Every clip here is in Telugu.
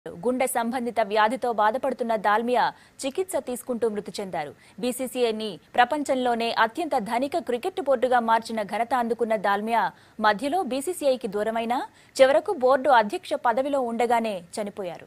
గుండె సంబంధిత వ్యాధితో బాధపడుతున్న దాల్మియా చికిత్స తీసుకుంటూ మృతి చెందారు బీసీసీఐని ప్రపంచంలోనే అత్యంత ధనిక క్రికెట్ బోర్డుగా మార్చిన ఘనత అందుకున్న దాల్మియా మధ్యలో బీసీసీఐకి దూరమైన చివరకు బోర్డు అధ్యక్ష పదవిలో ఉండగానే చనిపోయారు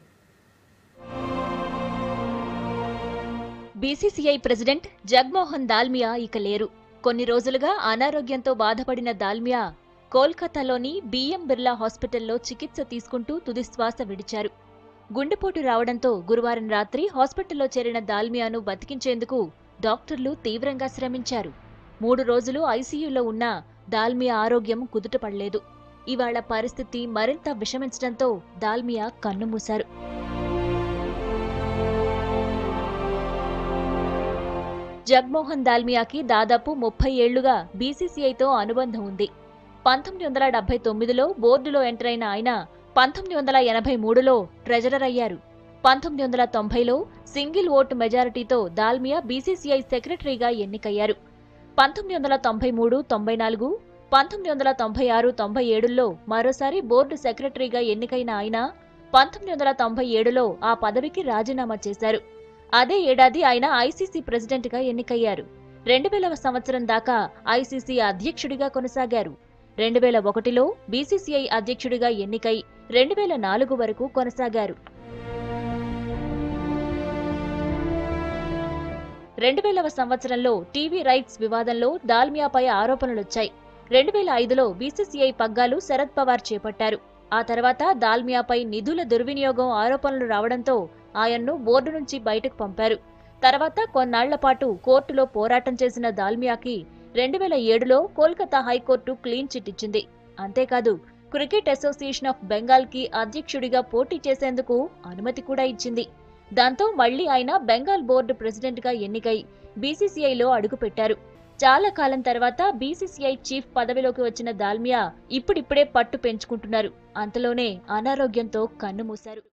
బీసీసీఐ ప్రెసిడెంట్ జగ్మోహన్ దాల్మియా ఇక లేరు కొన్ని రోజులుగా అనారోగ్యంతో బాధపడిన దాల్మియా కోల్కతాలోని బిఎం బిర్లా హాస్పిటల్లో చికిత్స తీసుకుంటూ తుదిశ్వాస విడిచారు గుండెపోటు రావడంతో గురువారం రాత్రి హాస్పిటల్లో చేరిన దాల్మియాను బతికించేందుకు డాక్టర్లు తీవ్రంగా శ్రమించారు మూడు రోజులు ఐసీయూలో ఉన్న దాల్మియా ఆరోగ్యం కుదుటపడలేదు ఇవాళ పరిస్థితి మరింత విషమించడంతో దాల్మియా కన్నుమూశారు జగ్మోహన్ దాల్మియాకి దాదాపు ముప్పై ఏళ్లుగా బీసీసీఐతో అనుబంధం ఉంది పంతొమ్మిది వందల డెబ్బై తొమ్మిదిలో బోర్డులో ఎంటర్ అయిన ఆయన పంతొమ్మిది వందల ఎనభై మూడులో ట్రెజరర్ అయ్యారు పంతొమ్మిది వందల తొంభైలో సింగిల్ ఓటు మెజారిటీతో దాల్మియా బీసీసీఐ సెక్రటరీగా ఎన్నికయ్యారు పంతొమ్మిది వందల తొంభై మూడు తొంభై నాలుగు పంతొమ్మిది వందల తొంభై ఆరు తొంభై ఏడుల్లో మరోసారి బోర్డు సెక్రటరీగా ఎన్నికైన ఆయన పంతొమ్మిది వందల తొంభై ఏడులో ఆ పదవికి రాజీనామా చేశారు అదే ఏడాది ఆయన ఐసీసీ ప్రెసిడెంట్గా ఎన్నికయ్యారు రెండు వేల సంవత్సరం దాకా ఐసీసీ అధ్యక్షుడిగా కొనసాగారు రెండు వేల ఒకటిలో బీసీసీఐ అధ్యక్షుడిగా ఎన్నికై రెండు వేల నాలుగు వరకు కొనసాగారు రెండు వేలవ సంవత్సరంలో టీవీ రైట్స్ వివాదంలో దాల్మియాపై ఆరోపణలొచ్చాయి రెండు వేల ఐదులో బీసీసీఐ పగ్గాలు శరద్ పవార్ చేపట్టారు ఆ తర్వాత దాల్మియాపై నిధుల దుర్వినియోగం ఆరోపణలు రావడంతో ఆయన్ను బోర్డు నుంచి బయటకు పంపారు తర్వాత కొన్నాళ్ల పాటు కోర్టులో పోరాటం చేసిన దాల్మియాకి రెండు వేల ఏడులో కోల్కతా హైకోర్టు క్లీన్ చిట్ ఇచ్చింది అంతేకాదు క్రికెట్ అసోసియేషన్ ఆఫ్ బెంగాల్ కి అధ్యక్షుడిగా పోటీ చేసేందుకు అనుమతి కూడా ఇచ్చింది దాంతో మళ్లీ ఆయన బెంగాల్ బోర్డు ప్రెసిడెంట్ గా ఎన్నికై బీసీసీఐలో అడుగుపెట్టారు చాలా కాలం తర్వాత బీసీసీఐ చీఫ్ పదవిలోకి వచ్చిన దాల్మియా ఇప్పుడిప్పుడే పట్టు పెంచుకుంటున్నారు అంతలోనే అనారోగ్యంతో కన్నుమూశారు